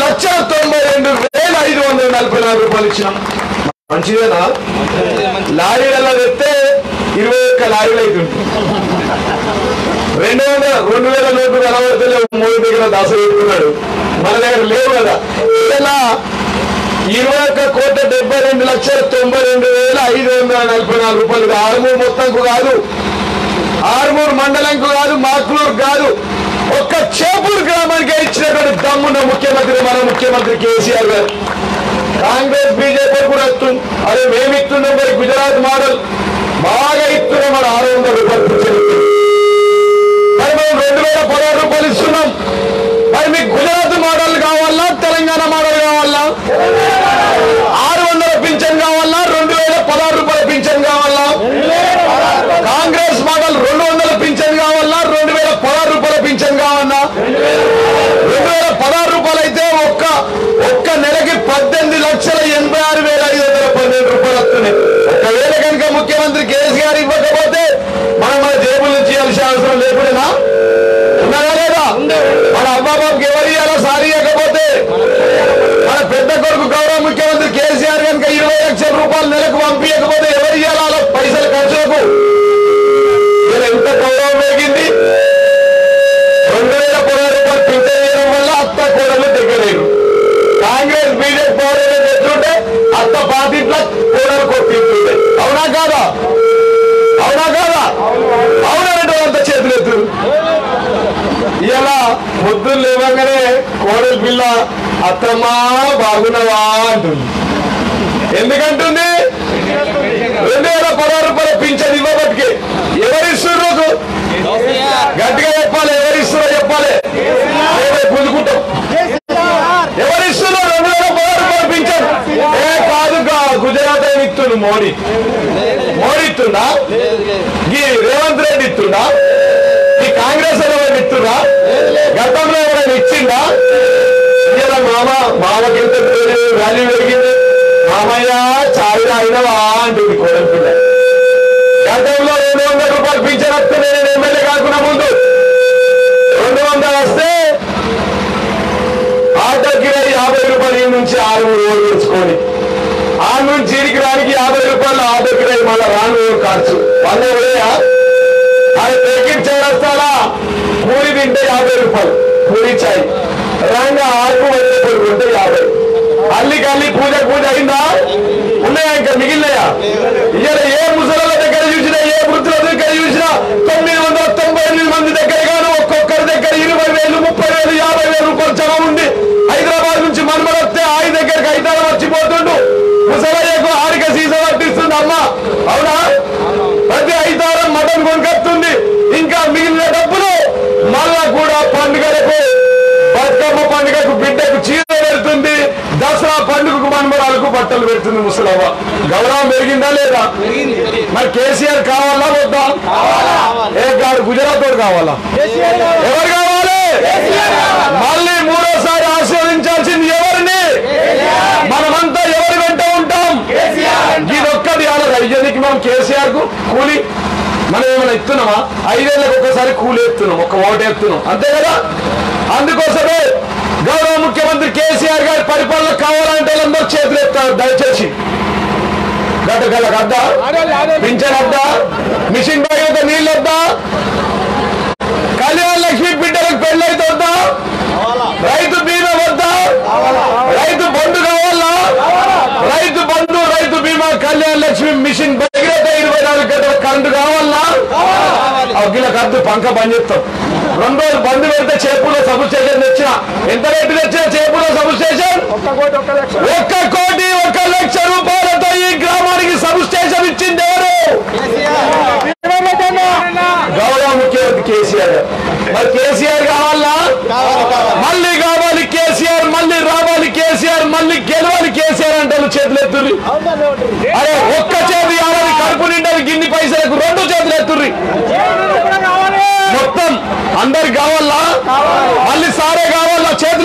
లక్షల తొంభై రెండు వేల ఐదు వందల నలభై నాలుగు రూపాయలు ఇచ్చినాం మంచిదేనా లారీలలో తెస్తే ఇరవై ఒక్క లారీలు అవుతుంది రెండు వందల రెండు వేల నోట్లు కనబడతలేవు మూడు దగ్గర దాస పెట్టుకున్నాడు మన దగ్గర లేవు కదా ఇలా ఇరవై ఒక్క కోట్ల డెబ్బై రెండు లక్షల తొంభై రెండు వేల ఐదు వందల నలభై నాలుగు రూపాయలు ఆరుమూరు మొత్తంకు కాదు ఆరుమూరు మండలంకు కాదు మాక్లూరు కాదు ఒక్క చేపూరు గ్రామానికి ఇచ్చినటువంటి దమ్మున్న ముఖ్యమంత్రి మన ముఖ్యమంత్రి కేసీఆర్ గారు కాంగ్రెస్ బీజేపీ కూడా ఇస్తుంది అదే మేము ఇస్తున్నాం మరి గుజరాత్ మోడల్ బాగా ఇస్తున్నాం మరి ఆరు వందల రూపాయలు పింఛన్ ఇస్తున్నాం. మరి మేము రెండు వేల పదహారు రూపాయలు ఇస్తున్నాం మరి మీకు గుజరాత్ మోడల్ కావాలా తెలంగాణ మోడల్ కావాలా ఆరు వందల పింఛన్ కావాలా రెండు వేల పదహారు రూపాయల పింఛన్ కావాలా కాంగ్రెస్ మోడల్ రెండు వందల పింఛన్ కావాలా రెండు వేల పదహారు రూపాయల పింఛన్ కావాలా రెండు వేల పదహారు రూపాయలు అయితే ఒక్క ఒక్క నెలకి పద్దెనిమిది లక్షల ఎనభై ఆరు వేల ఐదు వందల పన్నెండు రూపాయలు వస్తున్నాయి ఒకవేళ కనుక ముఖ్యమంత్రి కేసీఆర్ ఇవ్వకపోతే మనం మన జేబుల నుంచి ఇవ్వాల్సిన అవసరం లేకుండా ఉన్నారా లేదా మన అబ్బాబాబుకి ఎవరు ఇవ్వాలో సారీ ఇవ్వకపోతే మన పెద్ద కొడుకు గౌరవ ముఖ్యమంత్రి కేసీఆర్ కనుక ఇరవై లక్షల రూపాయలు నెలకు పంపించకపోతే ఎవరు ఇవ్వాలో అలా పైసలు ఖర్చులకు ఈయన ఎంత గౌరవం పెరిగింది రెండు వేల పదహారు రూపాయలు పింఛన్ చేయడం వల్ల అత్త కోడలు దగ్గరేరు కాంగ్రెస్ బీజేపీ పవర్ తెచ్చుంటే అత్త పాతిట్ల కోడలు కొట్టింటుండే అవునా కాదా అవునా కాదా అవునంటే అంత చేతులు ఎత్తురు ఇలా పొద్దున్న లేవగానే కోడలి పిల్ల అత్తమ్మా బాగున్నావా అంటుంది ఎందుకంటుంది రెండు వేల పదహారు రూపాయల పింఛన్ ఇవ్వబట్టుకి ఎవరు ఇస్తున్నారు గట్టిగా చెప్పాలి ఎవరు ఇస్తున్నారో చెప్పాలి లేదా పుంజుకుంటాం ఎవరు ఇస్తున్నారు రెండు వేల పదహారు రూపాయలు పింఛన్ ఏ కాదు గా- గుజరాత్ ఏమి ఇస్తుండు మోడీ మోడీ ఇస్తుందా ఈ రేవంత్ రెడ్డి ఇస్తుందా ఈ కాంగ్రెస్ అని ఎవరైనా ఇస్తుందా గతంలో ఎవరైనా ఇచ్చిందా ఇలా మామ మామకి ఎంత వాల్యూ పెరిగింది మామయ్య చాయ్ తాగినవా అంటుంది కోడలి పిల్ల గతంలో రెండు వందల రూపాయలు పింఛన్ వస్తే నేను ఎమ్మెల్యే కాకుండా ముందు రెండు వందలు వస్తే ఆటో కిరాయి యాభై రూపాయలు ఈ నుంచి ఆరు మూడు రోజులు తెచ్చుకొని ఆ నుంచి ఇడికి రానికి యాభై రూపాయలు ఆటో కిరాయి మళ్ళీ రాను ఖర్చు వంద ఉన్నాయా అది ప్యాకెట్ చేస్తారా పూరి తింటే యాభై రూపాయలు పూరి చాయ్ రాగా ఆకు వచ్చి ఉంటే యాభై అల్లి కల్లి పూజ పూజ అయిందా ఉన్నాయా ఇంకా మిగిలినాయా ఇవాళ ఏ ముసల దగ్గర చూసినా ఏ వృద్ధుల దగ్గర చూసినా తొమ్మిది వందల తొంభై ఎనిమిది మంది దగ్గర గాను ఒక్కొక్కరి దగ్గర ఇరవై వేలు ముప్పై వేలు యాభై వేలు రూపాయలు జమ ఉంది హైదరాబాద్ నుంచి మనమలు వస్తే ఆయన దగ్గరికి ఐదారు వచ్చిపోతుండు ముసలయ్యకు ఆరిక సీస పట్టిస్తుంది అమ్మ అవునా ప్రతి ఐదారం మటన్ కొనుకొస్తుంది ఇంకా మిగిలిన డబ్బులు మళ్ళా కూడా పండుగలకు బతుకమ్మ పండుగకు బిడ్డకు చీర పెడుతుంది దసరా పండుగకు మనమరాలకు బట్టలు పెడుతుంది ముసలవ్వ గౌరవం పెరిగిందా లేదా మరి కేసీఆర్ కావాలా వద్దా ఏ కాదు గుజరాత్ వాడు కావాలా ఎవరు కావాలి మళ్ళీ మూడోసారి ఆశీర్వదించాల్సింది ఎవరిని మనమంతా ఎవరి వెంట ఉంటాం ఇదొక్కటి అలా ఇయ్యనికి మనం కేసీఆర్ కు కూలి మనం ఏమైనా ఇస్తున్నామా ఐదేళ్ళకి ఒకసారి కూలి ఎత్తున్నాం ఒక ఓటు ఎత్తున్నాం అంతే కదా అందుకోసమే గౌరవ ముఖ్యమంత్రి కేసీఆర్ గారి పరిపాలన కావాలంటే వాళ్ళందరూ చేతులు ఎత్తారు దయచేసి గడ్డ గళ్ళకి అద్దా పింఛన్ అద్దా మిషన్ బ్యాగ్ నీళ్ళు వద్దా కళ్యాణ లక్ష్మి బిడ్డలకు పెళ్ళైతే వద్దా రైతు బీమా వద్దా రైతు బంధు కావాలా రైతు బంధు రైతు బీమా కళ్యాణ లక్ష్మి మిషన్ భగీరథ ఇరవై నాలుగు గంటల కరెంటు కావాలా అగ్గిల కద్దు పంక బంద్ చేస్తాం రెండు రోజులు బంద్ పెడితే చేపూలో సబ్ స్టేషన్ తెచ్చిన ఎంత రేటు తెచ్చిన చేపూలో సబ్ స్టేషన్ ఒక్క కోటి ఒక్క లక్ష రూపాయలతో ఈ గ్రామానికి సబ్ స్టేషన్ ఇచ్చింది ఎవరు గౌరవ ముఖ్యమంత్రి కేసీఆర్ గారు. మరి కేసీఆర్ కావాలా మళ్ళీ కావాలి కేసీఆర్ మళ్ళీ రావాలి కేసీఆర్ మళ్ళీ గెలవాలి కేసీఆర్ అంటే చేతులు ఎత్తుర్రి అరే ఒక్క చేతి ఆవాలి కడుపు నిండా గిన్ని పైసలకు రెండు చేతులు ఎత్తుర్రి మొత్తం అందరికి కావాలా మళ్ళీ సారే కావాలా చేతులు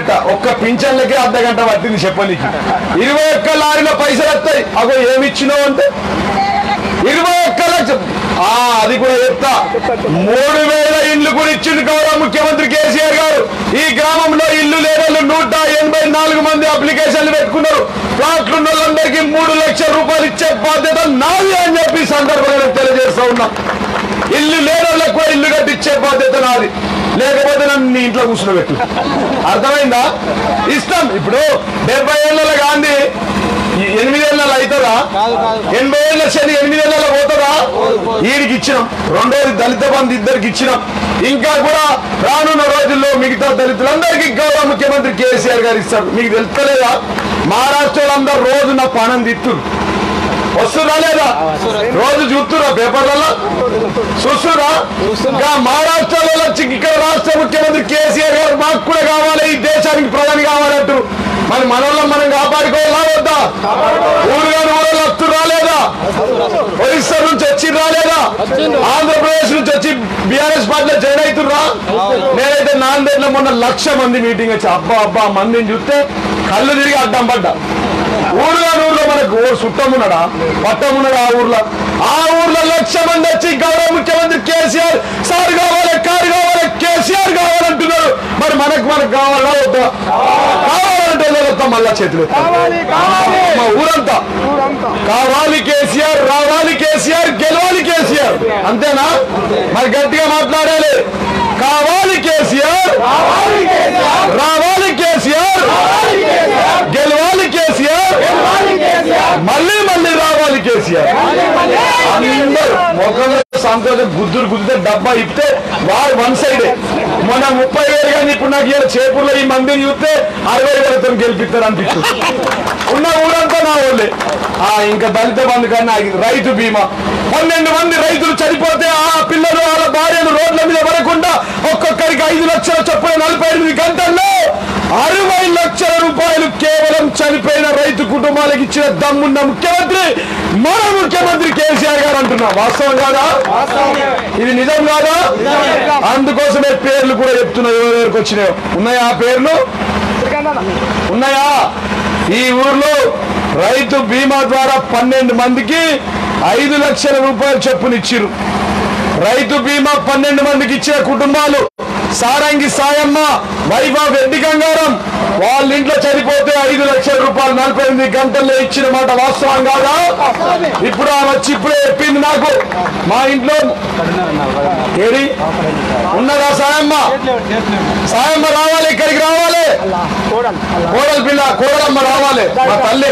గంట ఒక్క పింఛన్లకే అర్ధ గంట పట్టింది చెప్పనీకి ఇరవై ఒక్క లారీలో పైసలు వస్తాయి అగో ఏమి ఇచ్చినావు అంటే ఇరవై ఒక్క లక్ష ఆ అది కూడా చెప్తా మూడు వేల ఇండ్లు కూడా ఇచ్చింది గౌరవ ముఖ్యమంత్రి కేసీఆర్ గారు ఈ గ్రామంలో ఇల్లు లేని నూట ఎనభై నాలుగు మంది అప్లికేషన్లు పెట్టుకున్నారు ప్లాట్లు ఉన్న వాళ్ళందరికీ మూడు లక్షల రూపాయలు ఇచ్చే బాధ్యత నాది అని చెప్పి ఈ సందర్భంగా నేను తెలియజేస్తా ఉన్నా ఇల్లు లేని వాళ్ళకు కూడా ఇల్లు కట్టించే బాధ్యత నాది లేకపోతే నన్ను నీ ఇంట్లో కూర్చోబెట్టు అర్థమైందా ఇష్టం ఇప్పుడు డెబ్బై ఏళ్ళ గాంధీ ఈ ఎనిమిది ఏళ్ళ అవుతుందా ఎనభై ఏళ్ళ శని ఎనిమిది ఏళ్ళ పోతుందా వీడికి ఇచ్చినాం రెండోది దళిత బంధు ఇద్దరికి ఇచ్చినాం ఇంకా కూడా రానున్న రోజుల్లో మిగతా దళితులందరికీ గౌరవ ముఖ్యమంత్రి కేసీఆర్ గారు ఇస్తారు మీకు తెలుస్తలేదా మహారాష్ట్రలో అందరు రోజు నా పానం తిత్తురు వస్తురా లేదా రోజు చూస్తురా పేపర్లలో చూస్తురా ఇంకా మహారాష్ట్రలో వచ్చి ఇక్కడ రాష్ట్ర ముఖ్యమంత్రి కేసీఆర్ గారు మాకు కూడా కావాలి ఈ దేశానికి ప్రధాని కావాలంటారు మరి మనలో మనం కాపాడుకోవాలా వద్దా ఊరుగా ఊళ్ళో వస్తురా లేదా ఒరిస్సా నుంచి వచ్చి రాలేదా ఆంధ్రప్రదేశ్ నుంచి వచ్చి బీఆర్ఎస్ పార్టీలో జాయిన్ అవుతుర్రా నేనైతే నాందేడ్లో మొన్న లక్ష మంది మీటింగ్ వచ్చి అబ్బా అబ్బా మందిని చూస్తే కళ్ళు తిరిగి అడ్డం పడ్డా ఊరుగా ఊర్లో మనకు ఓ చుట్టం ఉన్నాడా పట్టం ఉన్నాడా ఆ ఊర్లో ఆ ఊర్లో లక్ష మంది వచ్చి గౌరవ ముఖ్యమంత్రి కేసీఆర్ సార్ కావాలి కారు కావాలి కేసీఆర్ కావాలంటున్నారు మరి మనకు మనకు కావాలా వద్దా కావాలంటే వద్దాం మళ్ళా చేతులు ఎత్తాలి. మా ఊరంతా కావాలి కేసీఆర్ రావాలి కేసీఆర్ గెలవాలి కేసీఆర్ అంతేనా మరి గట్టిగా మాట్లాడాలి కావాలి కేసీఆర్ రావాలి కేసీఆర్ గెలవాలి కేసీఆర్ మళ్ళీ మళ్ళీ రావాలి కేసీఆర్ అందరూ మొక్కలు సంతోషం గుద్దురు గుద్దితే డబ్బా ఇస్తే వారు వన్ సైడే మొన్న ముప్పై వేలు కానీ ఇప్పుడు నాకు ఇలా చేపూర్లో ఈ మందిని చూస్తే అరవై వేలతో గెలిపిస్తారు అనిపిస్తుంది ఉన్న ఊరంతా నా వాళ్ళే ఆ ఇంకా దళిత బంధు కన్నా ఆగింది. రైతు బీమా పన్నెండు మంది రైతులు చనిపోతే ఆ పిల్లలు వాళ్ళ భార్యలు రోడ్ల మీద పడకుండా ఒక్కొక్కరికి ఐదు లక్షల చొప్పున నలభై ఎనిమిది గంటల్లో అరవై లక్షల రూపాయలు కేవలం చనిపోయిన రైతు కుటుంబాలకు ఇచ్చిన దమ్మున్న ముఖ్యమంత్రి మన ముఖ్యమంత్రి కేసీఆర్ గారు అంటున్నా వాస్తవం కాదా ఇది నిజం కాదా అందుకోసమే పేర్లు కూడా చెప్తున్నా ఎవరెవరికి వచ్చినాయో ఉన్నాయా ఆ పేర్లు ఉన్నాయా ఈ ఊర్లో రైతు బీమా ద్వారా పన్నెండు మందికి ఐదు లక్షల రూపాయలు చొప్పునిచ్చిరు రైతు బీమా పన్నెండు మందికి ఇచ్చిన కుటుంబాలు సారంగి సాయమ్మ వైభవ్ రెడ్డి గంగారం వాళ్ళ ఇంట్లో చనిపోతే ఐదు లక్షల రూపాయలు నలభై ఎనిమిది గంటల్లో ఇచ్చిన మాట వాస్తవం కాదా ఇప్పుడు ఆమె వచ్చి ఇప్పుడే చెప్పింది నాకు మా ఇంట్లో ఏది ఉన్నదా సాయమ్మ సాయమ్మ రావాలి ఇక్కడికి రావాలి కోడల పిల్ల కోడలమ్మ రావాలి మా తల్లి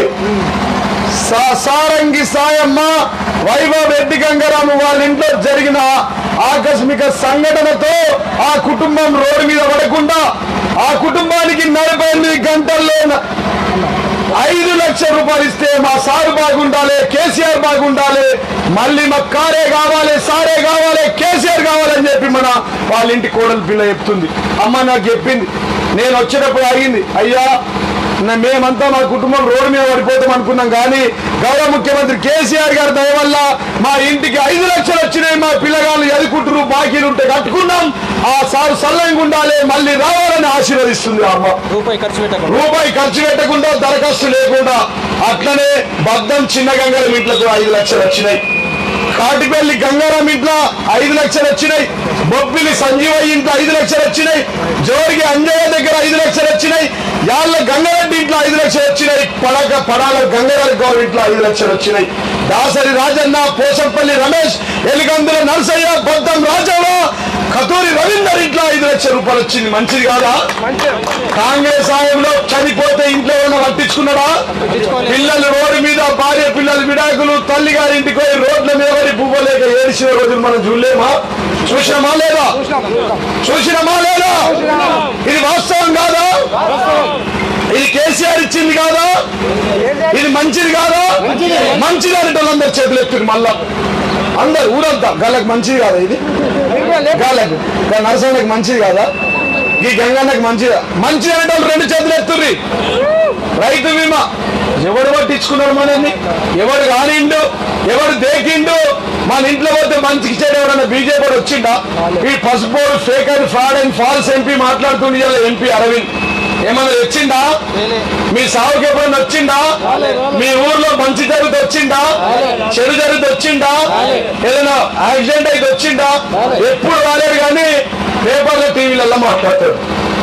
సా- సారంగి సాయమ్మ వైభవ్ రెడ్డి గంగారాము వాళ్ళ ఇంట్లో జరిగిన ఆకస్మిక సంఘటనతో ఆ కుటుంబం రోడ్డు మీద పడకుండా ఆ కుటుంబానికి నలభై ఎనిమిది గంటల్లో న- ఐదు లక్షల రూపాయలు ఇస్తే మా సారు బాగుండాలి కేసీఆర్ బాగుండాలి మళ్ళీ మా కారే కావాలి సారే కావాలి కేసీఆర్ కావాలని చెప్పి మన వాళ్ళ ఇంటి కోడలి పిల్ల చెప్తుంది అమ్మ నాకు చెప్పింది నేను వచ్చేటప్పుడు అడిగింది అయ్యా నా- మేమంతా మా కుటుంబం రోడ్డు మీద పడిపోతాం అనుకున్నాం కానీ గౌరవ ముఖ్యమంత్రి కేసీఆర్ గారి దయ వల్ల మా ఇంటికి ఐదు లక్షలు వచ్చినాయి మా పిల్లగాళ్ళు ఎదుకుంటారు బాకీలు ఉంటే కట్టుకున్నాం ఆ సారు సల్లంగా ఉండాలి మళ్ళీ రావాలని ఆశీర్వదిస్తుంది ఆ అమ్మ రూపాయి ఖర్చు పెట్టకుండా రూపాయి ఖర్చు పెట్టకుండా దరఖాస్తు లేకుండా అట్లనే బద్దం చిన్న గంగారం ఇంట్లకు ఐదు లక్షలు వచ్చినాయి కాటిపల్లి గంగారాం ఇంట్లో ఐదు లక్షలు వచ్చినాయి బొబ్బిలి సంజీవయ్య ఇంట్లో ఐదు లక్షలు వచ్చినాయి జోరికి అంజయ్య దగ్గర ఐదు లక్షలు వచ్చినాయి యాళ్ళ గంగారెడ్డి ఇంట్లో ఐదు లక్షలు వచ్చినాయి పడక పడాల గంగారెడ్డి గౌడ్ ఇంట్లో ఐదు లక్షలు వచ్చినాయి దాసరి రాజన్న పోసంపల్లి రమేష్ ఎలిగందుల నరసయ్య బొద్దం రాజవ్వ కతూరి రవీందర్ ఇంట్లో ఐదు లక్షల రూపాయలు వచ్చింది మంచిది కాదా కాంగ్రెస్ సాయంలో చనిపోతే ఇంట్లో ఏమైనా పట్టించుకున్నాడా పిల్లలు రోడ్డు మీద భార్య పిల్లలు విడాకులు తల్లి గారి ఇంటికి పోయి రోడ్ల మీద పడి పువ్వలేక ఏడిచిన రోజులు మనం చూడలేమా చూసినామా లేదా చూసినామా లేదా ఇది వాస్తవం కాదా ఇది కేసీఆర్ ఇచ్చింది కాదా ఇది మంచిది కాదా మంచిది అంటే వాళ్ళందరూ చేతులు ఎత్తురు మళ్ళా అందరు ఊరంతా గాళ్ళకి మంచిది కాదా ఇది గాళ్ళకి గా నరసింహకి మంచిది కాదా ఈ గంగన్నకి మంచిదా మంచిది అంటే వాళ్ళు రెండు చేతులు ఎత్తుర్రి రైతు బీమా ఎవడు పట్టించుకున్నాడు మనల్ని ఎవడు కానిండు ఎవడు దేకిండు మన ఇంట్లో పోతే మంచికి చెడు ఎవడన్నా బీజేపీ వచ్చిండా ఈ పసుపోడు fake and fraud and false MP మాట్లాడుతుండే ఎంపీ అరవింద్ ఏమన్నా వచ్చిందా మీ సాగుకి ఎప్పుడైనా వచ్చిందా మీ ఊర్లో మంచి జరుగుతూ వచ్చిందా చెడు జరుగుతూ వచ్చిందా ఏదైనా యాక్సిడెంట్ అయితే వచ్చిందా ఎప్పుడు రాలేదు కానీ పేపర్లో టీవీలలో మాట్లాడతాడు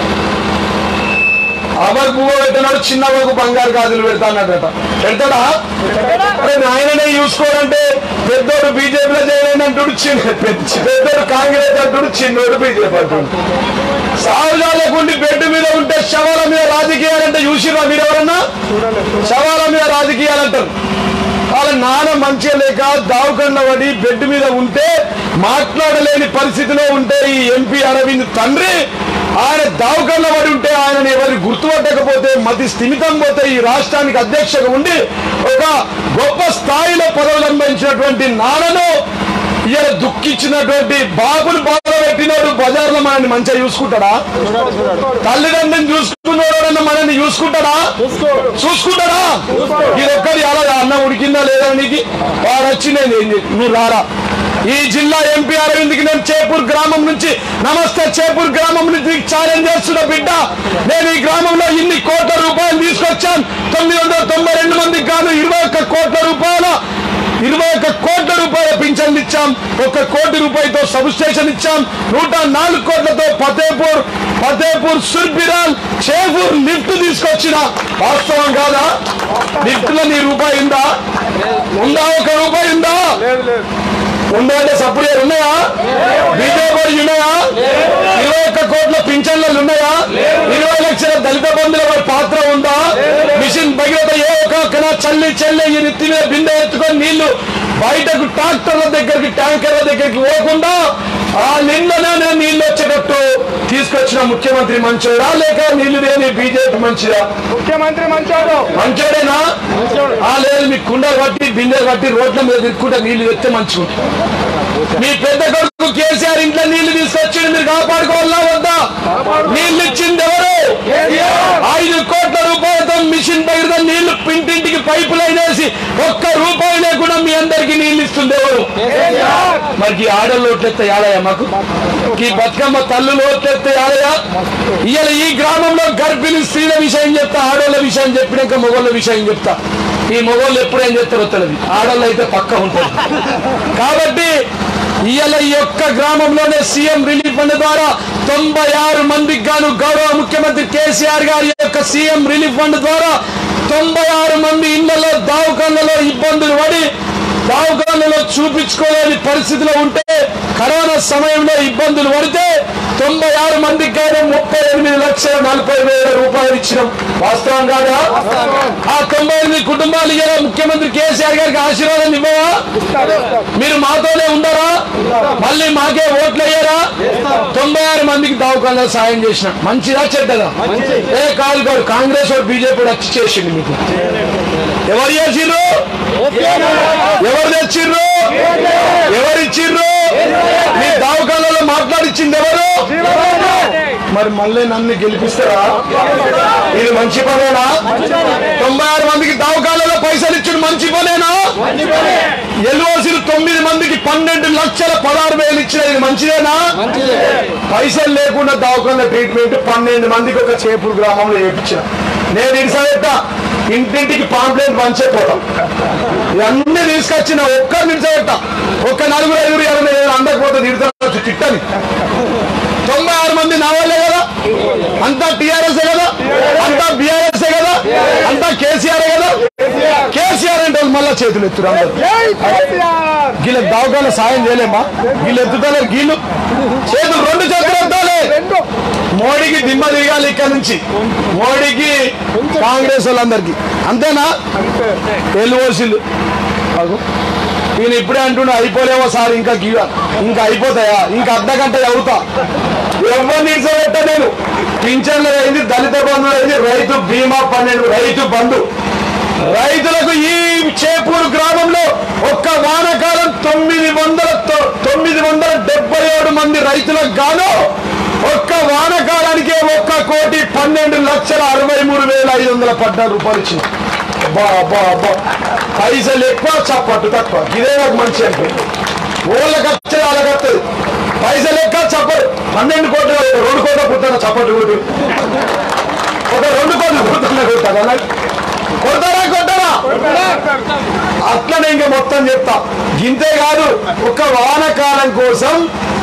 అవకు పువ్వు పెట్టినాడు చిన్న అవకు బంగారు గాజులు పెడతాడట పెడతాడా అరే నాయననే చూసుకోవాలంటే పెద్దోడు బీజేపీలో చేయలేని అంటుడు చిన్న పెద్దోడు కాంగ్రెస్ అంటుడు చిన్నోడు బీజేపీ అంటుడు సాగుజాలకుండి బెడ్ మీద ఉంటే శవాల మీద రాజకీయాలంటే చూసిరా మీరు ఎవరన్నా శవాల మీద రాజకీయాలంటారు వాళ్ళ నాన్న మంచిగా లేక దావకండ పడి బెడ్ మీద ఉంటే మాట్లాడలేని పరిస్థితిలో ఉంటే ఈ ఎంపీ అరవింద్ తండ్రి ఆయన దావకండ పడి ఉంటే ఆయనని ఎవరి గుర్తుపట్టకపోతే మతి స్థిమితం పోతే ఈ రాష్ట్రానికి అధ్యక్షగా ఉండి ఒక గొప్ప స్థాయిలో పదవులు అనుభవించినటువంటి నాన్నను ఇలా దుఃఖించినటువంటి బాబుని బాధ పెట్టినాడు బజార్లో మనల్ని మంచిగా చూసుకుంటాడా తల్లిదండ్రులను చూసుకున్నాడు మనల్ని చూసుకుంటాడా చూసుకుంటాడా ఇది ఒక్కరి అలా అన్నం ఉడికిందా లేదా నీకు వాడు వచ్చి నేను ఏం చేయ- నువ్వు రారా ఈ జిల్లా ఎంపీ అరవింద్కి నేను చేపూర్ గ్రామం నుంచి నమస్తే చేపూర్ గ్రామం నుంచి ఛాలెంజ్ చేస్తున్న బిడ్డ నేను ఈ గ్రామంలో ఇన్ని కోట్ల రూపాయలు తీసుకొచ్చాను తొమ్మిది వందల తొంభై రెండు మందికి కాదు ఇరవై ఒక్క కోట్ల రూపాయల ఇరవై ఒక్క కోట్ల రూపాయల పింఛన్లు ఇచ్చాం ఒక కోటి రూపాయలతో సబ్ స్టేషన్ ఇచ్చాం నూట నాలుగు కోట్లతో ఫతేపూర్ ఫతేపూర్ సుర్బిరాల్ చేపూర్ లిఫ్ట్ తీసుకొచ్చిన వాస్తవం కాదా లిఫ్ట్ లో నీ రూపాయి ఉందా ఉందా ఒక రూపాయి ఉందా ఉందా అంటే సప్లైలు ఉన్నాయా బీజేపీ ఉన్నాయా ఇరవై ఒక్క కోట్ల పింఛన్లు ఉన్నాయా ఇరవై లక్షల దళిత బంధువుల వారి పాత్ర ఉందా మిషన్ భగీరథ ఏ ఒక్క చల్లి చెల్లి ఈ నెత్తి మీద బిందె ఎత్తుకొని నీళ్లు బయటకు ట్రాక్టర్ల దగ్గరికి ట్యాంకర్ల దగ్గరికి పోకుండా ఆ నిన్ననే నీళ్లు వచ్చేటట్టు తీసుకొచ్చిన ముఖ్యమంత్రి మంచోడా లేక నీళ్లు లేని బీజేపీ మంచిదా ముఖ్యమంత్రి మంచోడు మంచోడేనా ఆ లేదు మీ కుండలు కట్టి బిందెలు కట్టి రోడ్ల మీద తిరుక్కుంటే నీళ్లు తెస్తే మంచిగా మీ పెద్ద కొడుకు కేసీఆర్ ఇంట్లో నీళ్లు తీసుకొచ్చింది మీరు కాపాడుకోవాలా వద్దా నీళ్లు ఇచ్చింది ఎవరు ఐదు కోట్ల రూపాయలతో మిషన్ దగ్గర నీళ్లు పింటింటికి పైపు లైన్ వేసి ఒక్క రూపాయి లేకుండా మీ అందరికి నీళ్లు ఇస్తుంది ఎవరు మరి ఈ ఆడలు ఓట్లెత్తే యాదయ్య మాకు ఈ బతుకమ్మ తల్లులు ఓట్లెత్తే యాదయ్య ఇవాళ ఈ గ్రామంలో గర్భిణీ స్త్రీల విషయం చెప్తా ఆడోళ్ళ విషయం చెప్పినాక మొగోళ్ళ విషయం చెప్తా ఈ మొగోళ్ళు ఎప్పుడు ఏం చెప్తారో తెలియదు ఆడోళ్ళు అయితే పక్క ఉంటారు కాబట్టి ఇవాళ ఈ యొక్క గ్రామంలోనే సీఎం రిలీఫ్ ఫండ్ ద్వారా తొంభై ఆరు మందికి గాను గౌరవ ముఖ్యమంత్రి కేసీఆర్ గారి యొక్క సీఎం రిలీఫ్ ఫండ్ ద్వారా తొంభై ఆరు మంది ఇళ్లలో దావకాలలో ఇబ్బందులు పడి దావకాలలో చూపించుకోలేని పరిస్థితిలో ఉంటే కరోనా సమయంలో ఇబ్బందులు పడితే తొంభై ఆరు మందికి గాను ముప్పై ఎనిమిది లక్షల నలభై వేల రూపాయలు ఇచ్చినాం వాస్తవం కాదా ఆ తొంభై ఎనిమిది కుటుంబాలు ఇయ్యాల ముఖ్యమంత్రి కేసీఆర్ గారికి ఆశీర్వాదం ఇవ్వవా మీరు మాతోనే ఉండరా మళ్ళీ మాకే ఓట్లు అయ్యారా తొంభై ఆరు మందికి దావకాల్లో సాయం చేసిన మంచిదా చెడ్డదా ఏ కాదు కాదు కాంగ్రెస్ వాడు బీజేపీ వచ్చి చేసిండు మీకు ఎవరు చేసిండ్రు ఎవరు తెచ్చిండ్రు ఎవరు ఇచ్చిండ్రు మీ దావకాలలో మాట్లాడిచ్చింది ఎవరు మరి మళ్ళీ నన్ను గెలిపిస్తారా ఇది మంచి పనేనా తొంభై ఆరు మందికి దావకాలలో పైసలు ఇచ్చిన మంచి పనేనా ఎల్ఓసీలు తొమ్మిది మందికి పన్నెండు లక్షల పదహారు వేలు ఇచ్చిన ఇది మంచిదేనా పైసలు లేకుండా దావకాల ట్రీట్మెంట్ పన్నెండు మందికి ఒక చేపూరు గ్రామంలో చేయించిన నేను ఇడిసబెట్ట ఇంటింటికి పాంప్లెంట్ పంచేపోతాం ఇవన్నీ తీసుకొచ్చిన ఒక్క నిడిసబెట్ట ఒక్క నలుగురు ఐదుగురు ఇరవై ఏడు అందకపోతే తిడతాను తిట్టని తొంభై ఆరు మంది నా వాళ్ళే కదా అంతా టిఆర్ఎస్ కదా అంతా బిఆర్ఎస్ కదా అంతా కేసీఆర్ కదా కేసీఆర్ అంటే వాళ్ళు మళ్ళా చేతులు ఎత్తురు అందరూ జై కేసీఆర్ వీళ్ళకి దావకాల సాయం చేయలేమా వీళ్ళు ఎత్తుతలేరు వీళ్ళు చేతులు రెండు చేతులు ఎత్తాలి రెండు మోడీకి దిమ్మ దిగాలి ఇక్కడ నుంచి మోడీకి కాంగ్రెస్ వాళ్ళందరికీ అంతేనా ఎల్ఓసీలు ఈయన ఇప్పుడే అంటుండే అయిపోలేవో సార్ ఇంకా గీ- ఇంకా అయిపోతాయా ఇంకా అర్ధ గంట అవుతా ఎవరిని నిలిచబెట్టా నేను పింఛన్లు అయింది దళిత బంధువులు అయింది రైతు బీమా పన్నెండు రైతు బంధు రైతులకు ఈ చేపూరు గ్రామంలో ఒక్క వానకాలం తొమ్మిది వందల తొ- తొమ్మిది వందల డెబ్బై ఏడు మంది రైతులకు గాను ఒక్క వానకాలానికే ఒక్క కోటి పన్నెండు లక్షల అరవై మూడు వేల ఐదు వందల పద్నాలుగు రూపాయలు ఇచ్చింది అబ్బా అబ్బా అబ్బా పైసలు ఎక్కువ చప్పట్టు తక్కువ ఇదే నాకు మంచి అంటే ఊళ్ళకి వచ్చేది వాళ్ళకి వస్తుంది పైసలు ఎక్కువ చప్పడు పన్నెండు కోట్లు రెండు కోట్ల పుట్టాను చప్పట్టు కొట్టు ఒక రెండు కోట్లు కొడుతున్నా కొట్టారా కొడతారా కొట్టారా అట్లనే ఇంకా మొత్తం చెప్తా గింతే కాదు ఒక వానకాలం కోసం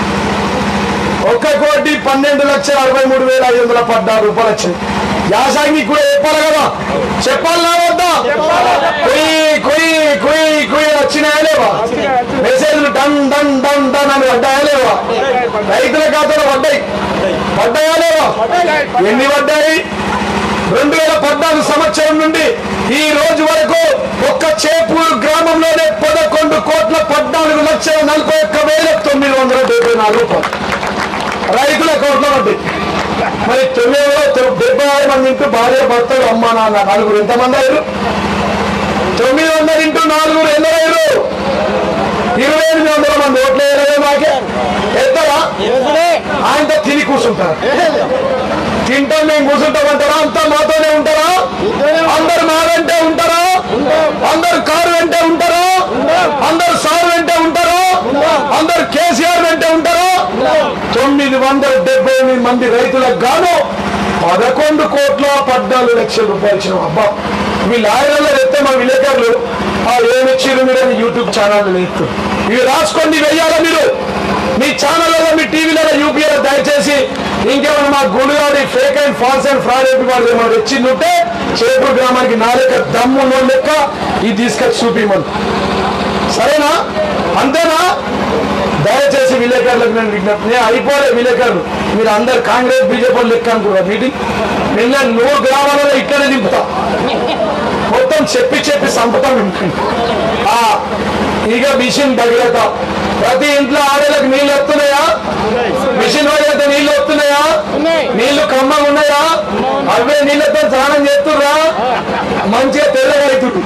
ఒక్క కోటి పన్నెండు లక్షల అరవై మూడు వేల ఐదు వందల పద్నాలుగు రూపాయలు వచ్చింది యాసంగి కూడా చెప్పాలి కదా చెప్పాలా వద్దా కొయ్యి కొయ్యి కొయ్యి కొయ్యి వచ్చినాయా లేవా మెసేజ్లు డన్ డన్ డన్ డన్ అని పడ్డాయా లేవా రైతుల ఖాతాలో పడ్డాయి పడ్డాయా లేవా ఎన్ని పడ్డాయి రెండు వేల పద్నాలుగు సంవత్సరం నుండి ఈ రోజు వరకు ఒక్క చేపూరు గ్రామంలోనే పదకొండు కోట్ల పద్నాలుగు లక్షల నలభై ఒక్క వేల తొమ్మిది వందల డెబ్బై నాలుగు రూపాయలు రైతుల కోట్ల వడ్డీ మరి తొమ్మిదిలో తొ- డెబ్బై ఆరు మంది ఇంటూ భార్య భర్తలు అమ్మ నాన్న నలుగురు ఎంతమంది అయ్యారు తొమ్మిది వందలు ఇంటూ నాలుగురు ఎంత అయ్యారు ఇరవై ఎనిమిది వందల మంది ఓట్లు వేయలేదు మాకే ఎత్తరా ఆయనతో తిని కూర్చుంటారు తింటాం మేము కూర్చుంటామంటారా అంతా మాతోనే ఉంటారా అందరు మా వెంటే ఉంటారా అందరు కారు వెంటే ఉంటారా అందరు సార్ వెంటే ఉంటారా అందరు కేసీఆర్ వెంటే ఉంటారా తొమ్మిది వందల డెబ్బై ఎనిమిది మంది రైతులకు గాను పదకొండు కోట్ల పద్నాలుగు లక్షల రూపాయలు ఇచ్చిన అబ్బా మీ లాయర్లలో ఎత్తే మా విలేకరులు ఆ ఏమి ఇచ్చిర్రు మీరు అని యూట్యూబ్ ఛానల్ ఎత్తు ఇవి రాసుకోండి వెయ్యాలా మీరు మీ ఛానల్లో మీ టీవీలలో యూపీఐ దయచేసి ఇంకేమైనా మా గుడిగాడి fake and false and fraud అయిపోయి వాళ్ళు ఏమైనా వచ్చిందంటే చేపూరు గ్రామానికి నా లెక్క దమ్ము ఉన్న లెక్క ఇది తీసుకొచ్చి చూపిమని సరేనా అంతేనా దయచేసి విలేకరులకు నేను విజ్ఞప్తి నేను అయిపోలే విలేకరులు మీరు అందరు కాంగ్రెస్ బీజేపీ లెక్క అనుకున్నారు మీటింగ్ నిన్న నూరు గ్రామాలలో ఇక్కడే దింపుతా మొత్తం చెప్పి చెప్పి సంపుతాం ఆ ఇక మిషన్ భగీరథ ప్రతి ఇంట్లో ఆడలకు నీళ్ళు వస్తున్నాయా మిషన్ భగీరథ నీళ్ళు వస్తున్నాయా నీళ్లు కమ్మగా ఉన్నాయా అవే నీళ్ళతో స్నానం చేస్తుర్రా మంచిగా తెల్లగా అవుతుంది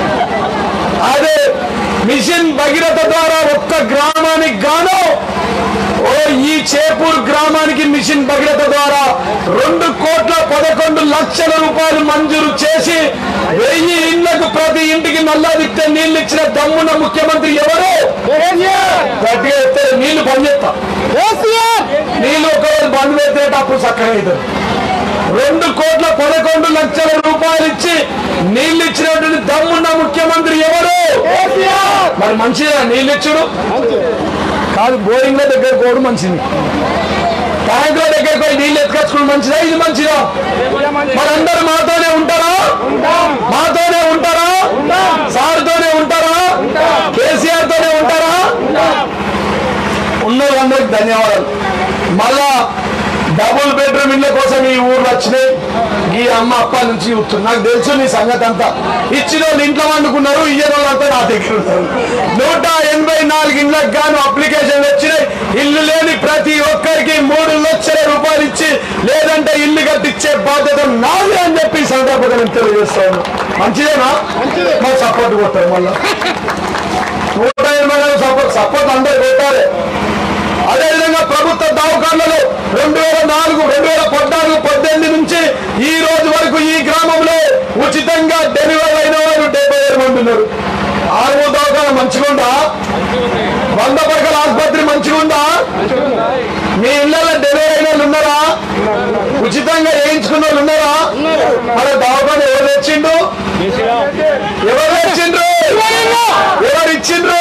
అదే మిషన్ భగీరథ ద్వారా ఒక్క గ్రామానికి గాను ఓ ఈ చేపూర్ గ్రామానికి మిషన్ భగీరథ ద్వారా రెండు కోట్ల పదకొండు లక్షల రూపాయలు మంజూరు చేసి వెయ్యి ఇళ్లకు ప్రతి ఇంటికి నల్లా విత్తే నీళ్లు ఇచ్చిన దమ్మున్న ముఖ్యమంత్రి ఎవరు గట్టిగా ఎత్తే నీళ్లు బంద్ చేస్తా నీళ్లు ఒకరోజు బంద్ పెడితే అప్పుడు చక్కగా అవుతుంది రెండు కోట్ల పదకొండు లక్షల రూపాయలు ఇచ్చి నీళ్లు ఇచ్చినటువంటి దమ్మున్న ముఖ్యమంత్రి ఎవరు మరి మంచిదా నీళ్ళు ఇచ్చుడు కాదు బోరింగ్ల దగ్గర కూడా మంచిది ట్యాంకుల దగ్గర పోయి నీళ్ళు ఎత్తుకొచ్చుకుని మంచిదా ఇది మంచిదా మనందరూ మాతోనే ఉంటారా మాతోనే ఉంటారా సార్తోనే ఉంటారా కేసీఆర్ తోనే ఉంటారా ఉన్న వాళ్ళందరికి ధన్యవాదాలు మళ్ళా డబుల్ బెడ్రూమ్ ఇళ్ళ కోసం ఈ ఊర్లో వచ్చినాయి ఈ అమ్మ అప్ప నుంచి చూస్తుంది నాకు తెలుసు నీ సంగతి అంతా ఇచ్చిన వాళ్ళు ఇంట్లో వండుకున్నారు ఇయ్యని వాళ్ళంతా నా దగ్గర ఉన్నారు నూట ఎనభై నాలుగు ఇళ్ళకి గాను అప్లికేషన్లు వచ్చినాయి ఇల్లు లేని ప్రతి ఒక్కరికి మూడు లక్షల రూపాయలు ఇచ్చి లేదంటే ఇల్లు కట్టించే బాధ్యత నాది అని చెప్పి ఈ సందర్భంగా నేను తెలియజేస్తాను మంచిదేనా మరి సపోర్ట్ కొట్టారు మళ్ళా నూట ఎనభై నాలుగు సపోర్ట్ సపోర్ట్ అందరు కొట్టాలి అదేవిధంగా ప్రభుత్వ దవాఖానలు రెండు వేల నాలుగు రెండు వేల పద్నాలుగు పద్దెనిమిది నుంచి ఈ రోజు వరకు ఈ గ్రామంలో ఉచితంగా డెలివరీ అయిన వారు డెబ్బై ఏడు మంది ఉన్నారు ఆర్మో దవాఖాన మంచిగుందా వంద పడకల ఆసుపత్రి మంచిగుందా మీ ఇళ్ళలో డెలివరీ అయిన వాళ్ళు ఉన్నారా ఉచితంగా వేయించుకున్న వాళ్ళు ఉన్నారా మన దవాఖాన ఎవరు తెచ్చిండు ఎవరు తెచ్చిండ్రు ఎవరు ఇచ్చిండ్రు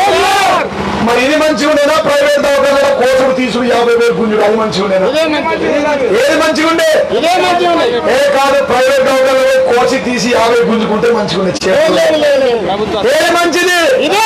మరి ఇది మంచిగా ఉండేనా ప్రైవేట్ దవాఖానలో కోసుడు తీసుడు యాభై వేలు గుంజుడు అది మంచిగా ఉండేనా ఏది మంచిగా ఉండే ఏ కాదు ప్రైవేట్ దవాఖానలో కోసి తీసి యాభై గుంజుకుంటే మంచిగా ఉండే ఏది మంచిది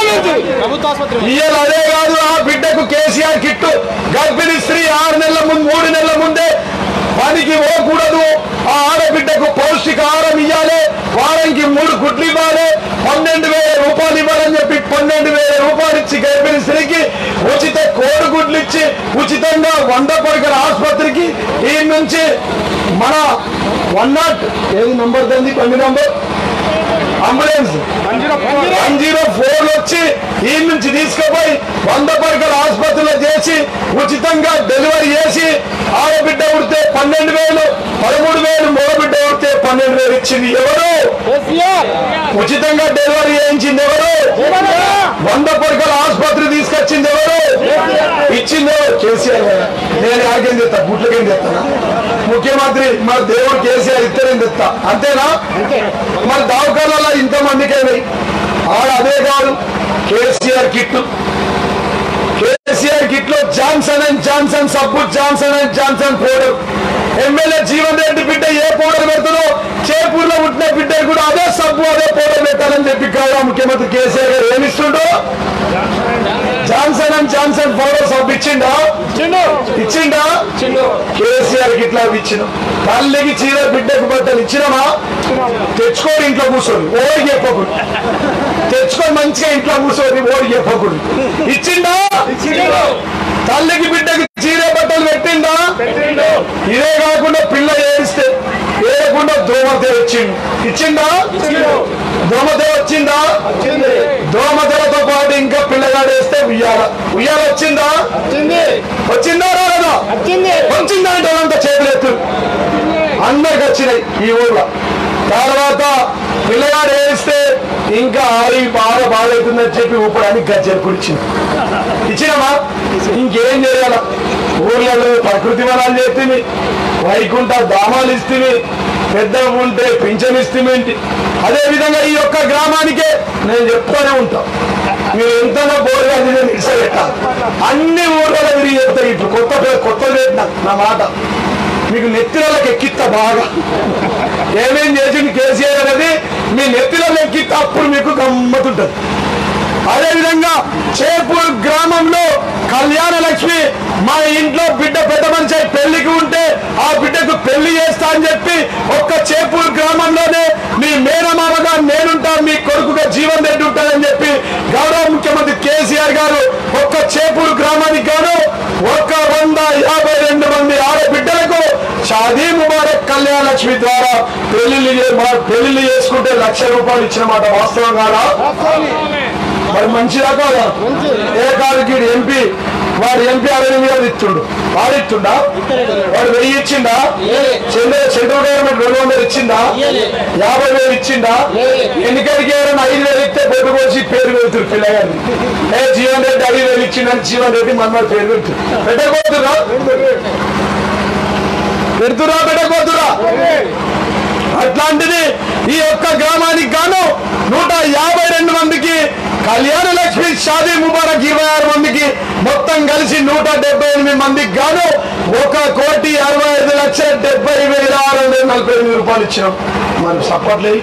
ఇయ్యాలి అదే కాదు ఆ బిడ్డకు కేసీఆర్ కిట్టు గర్భిణీ స్త్రీ ఆరు నెలల ముందు మూడు నెలల ముందే పనికి పోకూడదు ఆ ఆడబిడ్డకు పౌష్టికాహారం ఇవ్వాలి వారానికి మూడు గుడ్లు ఇవ్వాలి పన్నెండు వేల రూపాయలు ఇవ్వాలని చెప్పి పన్నెండు వేల రూపాయలు ఇచ్చి గర్భిణీ స్త్రీకి ఉచిత కోడిగుడ్లు ఇచ్చి ఉచితంగా వంద పడకల ఆసుపత్రికి ఈ నుంచి మన వన్ నాట్ ఏది నంబర్ తంది పండి number ambulance one zero four వచ్చి ఈ నుంచి తీసుకుపోయి వంద పడకల ఆసుపత్రిలో చేసి ఉచితంగా డెలివరీ చేసి ఆడబిడ్డ ఉడితే పన్నెండు వేలు పదమూడు వేలు మగబిడ్డ ఉడితే పన్నెండు వేలు ఇచ్చింది ఎవరు ఉచితంగా డెలివరీ చేయించింది ఎవరు వంద పడకల ఆసుపత్రి తీసుకొచ్చింది ఎవరు ఇచ్చింది ఎవరు కేసీఆర్ కదా. నేను ఆగేం తెస్తా గుట్లకేం తెస్తానా ముఖ్యమంత్రి మన దేవుడు కేసీఆర్ ఇద్దరేం తెస్తా అంతేనా మన దవాఖానాలో ఇంతమందికైనాయి ఆడ అదే కాదు కేసీఆర్ కిట్ కేసీఆర్ కిట్ లో జాన్సన్ అండ్ జాన్సన్ సబ్బు Johnson and Johnson powder MLA Jeevan Reddy బిడ్డ ఏ పౌడర్ పెడుతుందో చేపూర్లో పుట్టిన బిడ్డ కూడా అదే సబ్బు అదే పౌడర్ పెట్టాలని చెప్పి కాదా ముఖ్యమంత్రి కేసీఆర్ గారు ఏమిస్తుండో జాన్సన్ అండ్ జాన్సన్ పౌడర్ సబ్బు ఇచ్చిండా ఇచ్చిండా కేసీఆర్ కి ఇట్లా ఇచ్చిన తల్లికి చీర బిడ్డకు బట్టలు ఇచ్చినమా తెచ్చుకొని ఇంట్లో కూర్చొని ఓడి చెప్పకూడదు తెచ్చుకొని మంచిగా ఇంట్లో కూర్చొని ఓడి చెప్పకూడదు ఇచ్చిండా తల్లికి బిడ్డకి చీర బట్టలు పెట్టిండా ఇదే కాకుండా పిల్ల ఏడిస్తే ఏడకుండా దోమతే వచ్చిండు ఇచ్చిండా దోమతే వచ్చిందా దోమతెలతో పాటు ఇంకా పిల్లగాడు వేస్తే ఉయ్యాల ఉయ్యాల వచ్చిందా వచ్చిందా రాలేదా వచ్చిందా అంటే వాళ్ళంతా చేతులెత్తు అందరికి వచ్చినాయి ఈ ఊర్లో తర్వాత పిల్లగాడు ఏడిస్తే ఇంకా ఆడి బాగా బాగవుతుందని చెప్పి ఊపడానికి గజ్జలు ఇచ్చింది ఇచ్చినమా ఇంకేం చేయాల ఊర్లలో ప్రకృతి వనాలు చేస్తుంది వైకుంఠ ధామాలు ఇస్తుంది పెద్ద ఉంటే పింఛన్ ఇస్తుంది అదే విధంగా ఈ యొక్క గ్రామానికే నేను చెప్తూనే ఉంటా మీరు ఎంతనో బోర్గా నేను ఇడిసెట్టాలి అన్ని ఊర్లలో తిరిగి చెప్తా ఇప్పుడు కొత్త పేరు కొత్త పెట్టిన నా మాట మీకు నెత్తిలకు ఎక్కిస్తా బాగా ఏమేం చేసింది కేసీఆర్ అనేది మీ నెత్తిలలో ఎక్కిస్తా అప్పుడు మీకు గమ్మతుంటది అదేవిధంగా చేపూర్ గ్రామంలో కళ్యాణ లక్ష్మి మా ఇంట్లో బిడ్డ పెద్ద మనిషి అయి పెళ్లికి ఉంటే ఆ బిడ్డకు పెళ్లి చేస్తా అని చెప్పి ఒక్క చేపూర్ గ్రామంలోనే మీ మేనమామగా నేనుంటా మీ కొడుకుగా జీవన్ రెడ్డి ఉంటానని చెప్పి గౌరవ ముఖ్యమంత్రి కేసీఆర్ గారు ఒక్క చేపూర్ గ్రామానికి గాను ఒక్క వంద యాభై రెండు మంది ఆడబిడ్డలకు షాదీ ముబారక్ కళ్యాణ లక్ష్మి ద్వారా పెళ్లిళ్ళు చే- మా పెళ్లిళ్ళు చేసుకుంటే లక్ష రూపాయలు ఇచ్చిన మాట వాస్తవం కాదా మరి మంచిదా కాదా ఏ కాదు ఎంపీ వాడు ఎంపీ అరవై మీద ఇస్తుండు వాడు ఇస్తుండా వాడు వెయ్యి ఇచ్చిండా చంద్ర సెంట్రల్ గవర్నమెంట్ రెండు వందలు ఇచ్చిందా యాభై వేలు ఇచ్చిందా ఎన్నికలకి ఎవరైనా ఐదు వేలు ఇస్తే బొట్టు పోసి పేరు వెళ్తురు పిల్లగారిని ఏ జీవన్ రెడ్డి ఐదు వేలు ఇచ్చిందని జీవన్ రెడ్డి మన పేరు వెళ్తురు పెట్టకపోతురా పెడుతురా పెట్టకపోతురా అట్లాంటిది ఈ యొక్క గ్రామానికి గాను నూట యాభై రెండు మందికి కళ్యాణ లక్ష్మి షాదీ ముబారక్ ఇరవై ఆరు మందికి మొత్తం కలిసి నూట డెబ్బై ఎనిమిది మందికి గాను ఒక కోటి అరవై ఐదు లక్షల డెబ్బై వేల ఆరు వందల నలభై ఎనిమిది రూపాయలు ఇచ్చినాం మనం సప్పట్లే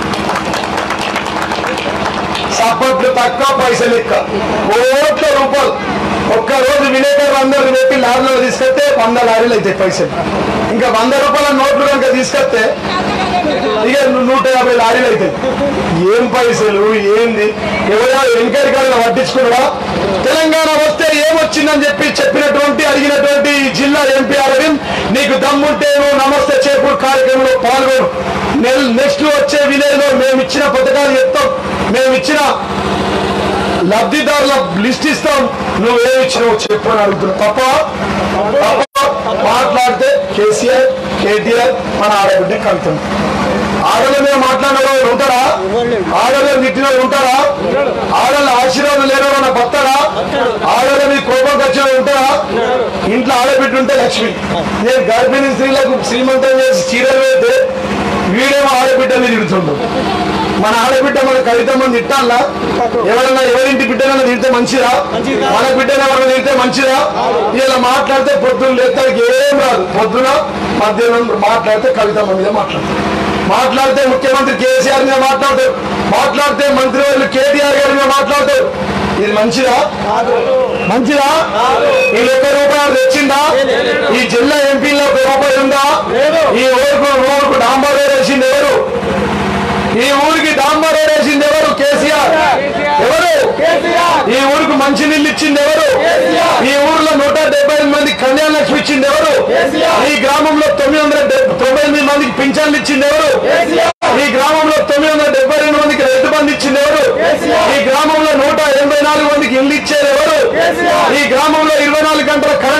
సప్పట్లు తక్కువ పైసలు ఎక్కువ కోట్ల రూపాయలు ఒక్క రోజు విలేకరులు అందరూ పెట్టి లారీలో తీసుకొస్తే వంద లారీలు అవుతాయి పైసలు ఇంకా వంద రూపాయల నోట్లు కనుక తీసుకొస్తే ఇక ను- నూట యాభై లారీలు అవుతాయి ఏం పైసలు ఏంది ఎవరో వెనకటి కాలంలో పట్టించుకున్నాడా తెలంగాణ వస్తే ఏమొచ్చిందని చెప్పి చెప్పినటువంటి అడిగినటువంటి ఈ జిల్లా ఎంపీ అరవింద్ నీకు దమ్ముంటే నువ్వు నమస్తే చేపూర్ కార్యక్రమంలో పాల్గొను నెల్- నెక్స్ట్ వచ్చే విలేజ్ లో మేము ఇచ్చిన పథకాలు చెప్తాం మేము ఇచ్చిన లబ్ధిదారుల లిస్ట్ ఇస్తాం నువ్వు ఏమి ఇచ్చినావు చెప్పు అని అడుగుతున్నావు తప్ప తప్ప మాట్లాడితే కేసీఆర్ కేటీఆర్ మన ఆడబిడ్డ కలుగుతుంది ఆడల మీద మాట్లాడిన వాళ్ళు ఉంటారా ఆడల తిట్టిన వాళ్ళు ఉంటారా ఆడల ఆశీర్వాదం లేని వాళ్ళు బతారా ఆడల మీద కోపం వచ్చిన వాళ్ళు ఉంటారా ఇంట్లో ఆడబిడ్డ ఉంటే లక్ష్మి నేను గర్భిణీ స్త్రీలకు శ్రీమంతం చేసి చీరలు వేస్తే వీడేమో ఆడబిడ్డ మీద తిడుతుండు మన ఆడబిడ్డ మన కవిత మంది తిట్టాలా ఎవరన్నా ఎవరింటి బిడ్డనన్నా తిడితే మంచిదా మన బిడ్డను ఎవరైనా తిడితే మంచిదా ఇలా మాట్లాడితే పొద్దున్న లేతానికి ఏం రాదు పొద్దున మధ్యాహ్నం మాట్లాడితే కవిత మీద మాట్లాడతారు మాట్లాడితే ముఖ్యమంత్రి కేసీఆర్ మీద మాట్లాడతారు మాట్లాడితే మంత్రి వాళ్ళు కేటీఆర్ గారి మీద మాట్లాడతారు ఇది మంచిదా మంచిదా ఈ ఒక్క రూపాయలు తెచ్చిందా ఈ జిల్లా ఎంపీలో ఒక రూపాయి ఉందా ఈ ఊరుకు ఊరుకు డాంబర్ వేసింది ఎవరు ఈ ఊరికి డాంబర్ వేసింది ఎవరు కేసీఆర్ ఎవరు ఈ ఊరికి మంచి నీళ్ళు ఇచ్చింది ఎవరు ఈ ఊర్లో నూట డెబ్బై ఎనిమిది మంది కళ్యాణ లక్ష్మి ఇచ్చింది ఎవరు ఈ గ్రామంలో తొమ్మిది వందల డెబ్- తొంభై ఎనిమిది మందికి పింఛన్లు ఇచ్చింది ఎవరు ఈ గ్రామంలో తొమ్మిది వందల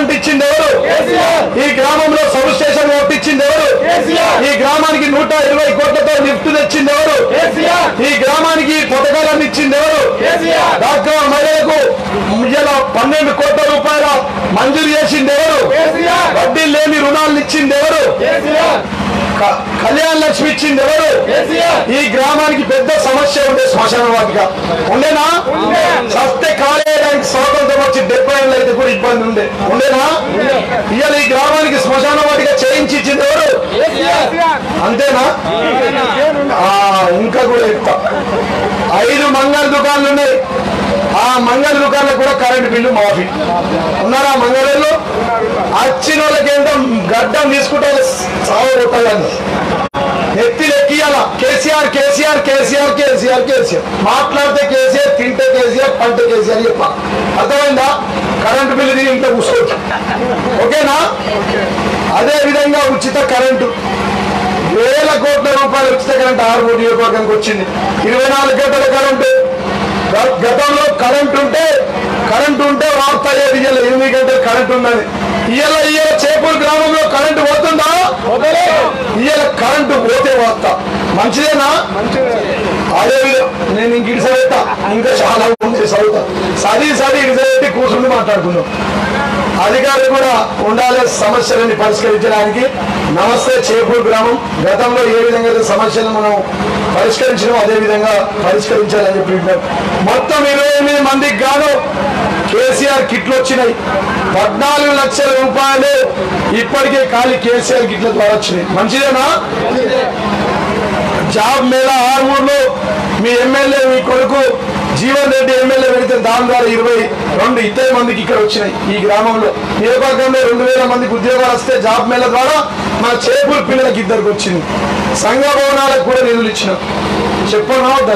కరెంట్ ఇచ్చింది ఎవరు ఈ గ్రామంలో సబ్ స్టేషన్ కట్టించింది ఎవరు ఈ గ్రామానికి నూట ఇరవై కోట్లతో లిఫ్ట్ తెచ్చింది ఎవరు ఈ గ్రామానికి పథకాలను ఇచ్చింది ఎవరు డాక్టర్ మహిళలకు ఇలా పన్నెండు కోట్ల రూపాయల మంజూరు చేసింది ఎవరు వడ్డీ లేని రుణాలను ఇచ్చింది ఎవరు క- కళ్యాణ లక్ష్మి ఇచ్చింది ఎవరు ఈ గ్రామానికి పెద్ద సమస్య ఉండే శ్మశాన వాటిక ఉండేనా సస్తే కాలేయడానికి స్వాతంత్రం వచ్చి డెబ్బై ఏళ్ళు అయితే కూడా ఇబ్బంది ఉండే ఉండేనా ఇవాళ ఈ గ్రామానికి శ్మశాన వాటిక చేయించి ఇచ్చింది ఎవరు అంతేనా ఆ, ఇంకా కూడా చెప్తా ఐదు మంగళ దుకాణాలు ఉన్నాయి ఆ మంగళ దుకాణాలకు కూడా కరెంట్ బిల్లు మాఫీ ఉన్నారా మంగళూరు వచ్చిన వాళ్ళకి ఏంటో గడ్డం తీసుకుంటే సాగు కొట్టాలని ఎత్తి లెక్కియాల కేసీఆర్ కేసీఆర్ కేసీఆర్ కేసీఆర్ కేసీఆర్ మాట్లాడితే కేసీఆర్ తింటే కేసీఆర్ పంట కేసీఆర్ చెప్ప అర్థమైందా కరెంటు బిల్లు తిని ఇంట్లో కూర్చోవచ్చు ఓకేనా అదే విధంగా ఉచిత కరెంటు వేల కోట్ల రూపాయలు ఉచిత కరెంట్ ఆరుమూడు నియోజకవర్గానికి వచ్చింది ఇరవై నాలుగు గంటల కరెంటు గ- గతంలో కరెంట్ ఉంటే కరెంట్ ఉంటే వార్త అయ్యేది ఇవాళ ఎనిమిది గంటలు కరెంట్ ఉందని ఇవాళ ఇవాళ చేపూరు గ్రామంలో కరెంటు పోతుందా ఇవాళ కరెంటు పోతే వార్త మంచిదేనా అదే విధం నేను ఇంక ఇడిసబెట్టా ఇంకా చాలా ఉంది చదువుతా సది సది ఇడిసబెట్టి కూర్చుని మాట్లాడుకుందాం అధికారులు కూడా ఉండాలి సమస్యలని పరిష్కరించడానికి నమస్తే చేపూరు గ్రామం గతంలో ఏ విధంగా అయితే సమస్యలు మనం పరిష్కరించడం అదే విధంగా పరిష్కరించాలని చెప్పి విన్నాం. మొత్తం ఇరవై ఎనిమిది మందికి గాను కేసీఆర్ కిట్లు వచ్చినాయి పద్నాలుగు లక్షల రూపాయలు ఇప్పటికే ఖాళీ కేసీఆర్ కిట్ల ద్వారా వచ్చినాయి మంచిదేనా జాబ్ మేళ ఆర్మూర్లో మీ ఎమ్మెల్యే మీ కొడుకు జీవన్ రెడ్డి ఎమ్మెల్యే పెడితే దాని ద్వారా ఇరవై రెండు ఇద్దరు మందికి ఇక్కడ వచ్చినాయి ఈ గ్రామంలో నియోజకవర్గంలో రెండు వేల మందికి ఉద్యోగాలు వస్తే జాబ్ మేళ ద్వారా మా చేపూరు పిల్లలకి ఇద్దరికి వచ్చింది సంఘ భవనాలకు కూడా నిధులు ఇచ్చినాం చెప్పనా వద్దా?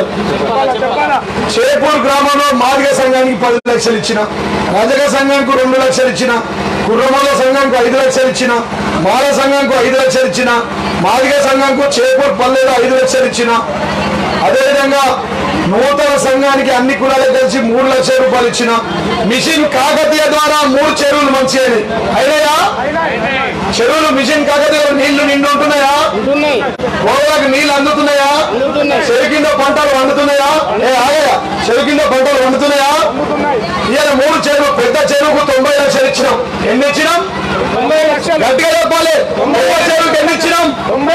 చేపూర్ గ్రామంలో మాదిగ సంఘానికి పది లక్షలు ఇచ్చిన రజక సంఘానికి రెండు లక్షలు ఇచ్చిన కుర్రమల్ల సంఘానికి ఐదు లక్షలు ఇచ్చిన మాల సంఘానికి ఐదు లక్షలు ఇచ్చిన మాదిగ సంఘానికి చేపూర్ పల్లెలో ఐదు లక్షలు ఇచ్చిన అదేవిధంగా నూతన సంఘానికి అన్ని కులాలకు కలిసి మూడు లక్షల రూపాయలు ఇచ్చిన మిషన్ కాకతీయ ద్వారా మూడు చెరువులు మంచి అయినాయా చెరువులు మిషన్ కాకతీయ నీళ్లు నిండు ఉంటున్నాయా గోడలకు నీళ్లు అందుతున్నాయా చెరు కింద పంటలు వండుతున్నాయా ఏ ఆగయా చెరు కింద పంటలు వండుతున్నాయా ఇవాళ మూడు చెరువు పెద్ద చెరువుకు తొంభై లక్షలు ఇచ్చినాం ఎన్ని ఇచ్చినాం గట్టిగా చెప్పాలి పెద్ద చెరువుకి ఎన్ని ఇచ్చినాం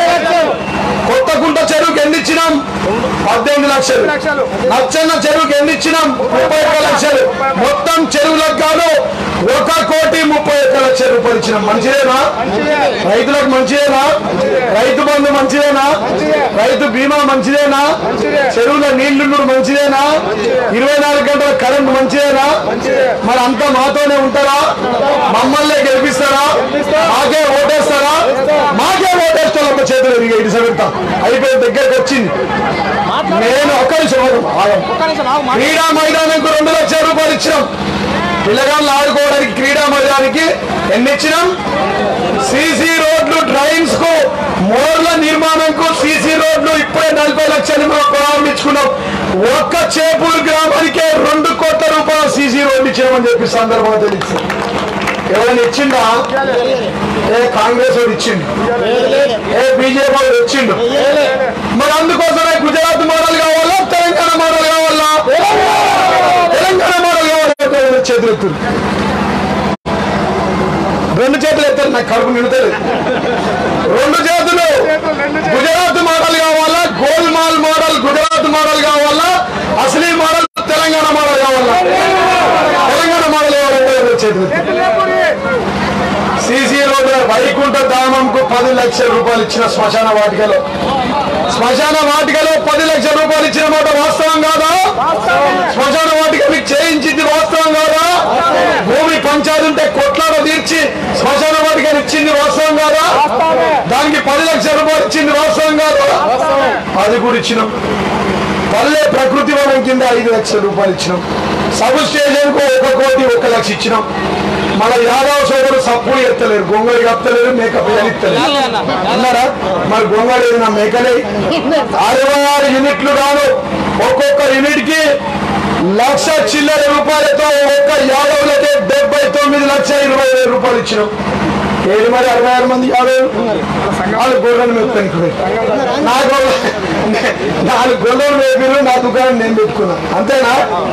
కొత్త కుంట చెరువుకి ఎన్ని ఇచ్చినాం పద్దెనిమిది లక్షలు లక్షలు. నచ్చన్న చెరువుకి ఎన్ని ఇచ్చినాం ముప్పై ఒక్క లక్షలు మొత్తం చెరువులకు గాను ఒక కోటి ముప్పై ఒక్క లక్షల రూపాయలు ఇచ్చినాం మంచిదేనా రైతులకు మంచిదేనా రైతు బంధు మంచిదేనా రైతు బీమా మంచిదేనా చెరువుల నీళ్లు మంచిదేనా ఇరవై నాలుగు గంటల కరెంట్ మంచిదేనా మరి అంతా మాతోనే ఉంటారా మమ్మల్ని గెలిపిస్తారా మాకే ఓటేస్తారా మాకే ఓటేస్తారా అమ్మ చేతులు ఇక ఇడిస పెడతాం అయిపోయిన దగ్గరకు వచ్చింది నేను ఒక్క నిమిషం ఆగం. క్రీడా మైదానంకు రెండు లక్షల రూపాయలు ఇచ్చినాం పిల్లగాళ్ళు ఆడుకోవడానికి క్రీడా మైదానికి ఎన్ని ఇచ్చినాం సీసీ రోడ్లు డ్రైన్స్ కు మోర్ల నిర్మాణంకు సీసీ రోడ్లు ఇప్పుడే నలభై లక్షలు మనం ప్రారంభించుకున్నాం ఒక్క చేపూరు గ్రామానికే రెండు కోట్ల రూపాయల సీసీ రోడ్లు ఇచ్చామని చెప్పి సందర్భంగా తెలిసి ఎవరైనా ఇచ్చిందా ఏ కాంగ్రెస్ వాడు ఇచ్చిండు ఏ బీజేపీ వాడు ఇచ్చిండు మరి అందుకోసమే గుజరాత్ మోడల్ కావాలా తెలంగాణ మోడల్ కావాలా తెలంగాణ మోడల్ కావాలా చేతులు ఎత్తురు రెండు చేతులు ఎత్తారు నాకు కడుపు నిండుతుంది రెండు చేతులు గుజరాత్ మోడల్ కావాలా గోల్మాల్ మోడల్ గుజరాత్ మోడల్ కావాలా అసలీ మోడల్ తెలంగాణ మోడల్ కావాలా తెలంగాణ మోడల్ కావాలంటే రెండు చేతులు ఎత్తురు. సీసీ రోడ్డు వైకుంఠ ధామంకు పది లక్షల రూపాయలు ఇచ్చిన శ్మశాన వాటికలో శ్మశాన వాటికలో పది లక్షల రూపాయలు ఇచ్చిన మాట వాస్తవం కాదా శ్మశాన వాటిక మీకు చేయించింది వాస్తవం కాదా భూమి పంచాయతీ ఉంటే కొట్లాడ తీర్చి శ్మశాన వాటికని ఇచ్చింది వాస్తవం కాదా దానికి పది లక్షల రూపాయలు ఇచ్చింది వాస్తవం కాదా అది కూడా ఇచ్చినాం పల్లె ప్రకృతి వనం కింద ఐదు లక్షల రూపాయలు ఇచ్చినాం సబ్ స్టేషన్ కు ఒక కోటి ఒక లక్ష ఇచ్చినాం మన యాదవ్ సోదరు సప్పుడు ఎత్తలేరు గొంగళి కప్పలేరు మేకప్ ఎత్తలేరు అన్నారా మరి గొంగళి ఏదైనా మేకలే అరవై ఆరు యూనిట్లు గాను ఒక్కొక్క యూనిట్ కి లక్ష చిల్లర రూపాయలతో ఒక్క యాదవులకే డెబ్బై తొమ్మిది లక్షల ఇరవై వేల రూపాయలు ఇచ్చినాం ఏడు మరి అరవై ఆరు మంది యాభై నాలుగు గొర్రెలు మెప్పుకొని నాకు నాలుగు గొర్రెలు మేపిరు నా దుకాణం నేను పెట్టుకున్నా అంతేనా